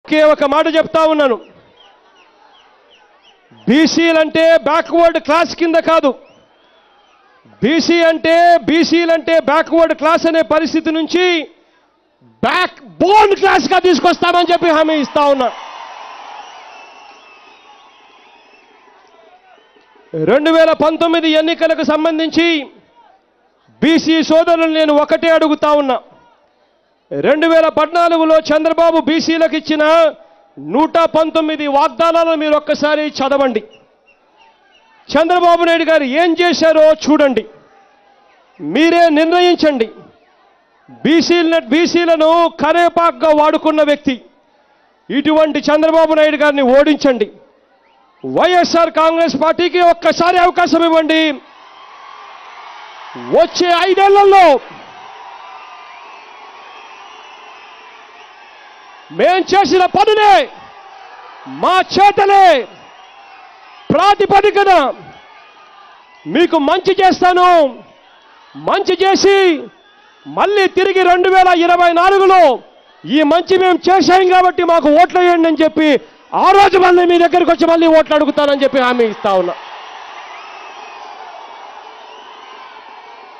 ఒకే ఒక మాట చెప్తా ఉన్నాను బీసీలంటే బ్యాక్వర్డ్ క్లాస్ కింద కాదు బీసీ అంటే బీసీలంటే బ్యాక్వర్డ్ క్లాస్ అనే పరిస్థితి నుంచి బ్యాక్ బోన్ క్లాస్గా తీసుకొస్తామని చెప్పి హామీ ఇస్తా ఉన్నా రెండు వేల పంతొమ్మిది ఎన్నికలకు సంబంధించి బీసీ సోదరులు నేను ఒకటే అడుగుతా ఉన్నా రెండు వేల పద్నాలుగులో చంద్రబాబు బీసీలకు ఇచ్చిన నూట పంతొమ్మిది వాగ్దానాలను మీరు ఒక్కసారి చదవండి చంద్రబాబు నాయుడు గారు ఏం చేశారో చూడండి మీరే నిర్ణయించండి బీసీల బీసీలను కరేపాక్గా వాడుకున్న వ్యక్తి ఇటువంటి చంద్రబాబు నాయుడు గారిని ఓడించండి వైఎస్ఆర్ కాంగ్రెస్ పార్టీకి ఒక్కసారి అవకాశం ఇవ్వండి వచ్చే ఐదేళ్లలో మేం చేసిన పనులే మా చేతలే ప్రాతిపదికన మీకు మంచి చేస్తాను మంచి చేసి మళ్ళీ తిరిగి రెండు వేల ఇరవై నాలుగులో ఈ మంచి మేము చేశాం కాబట్టి మాకు ఓట్లు వేయండి అని చెప్పి ఆ రోజు మళ్ళీ మీ దగ్గరికి వచ్చి మళ్ళీ ఓట్లు అడుగుతానని చెప్పి హామీ ఇస్తా ఉన్నా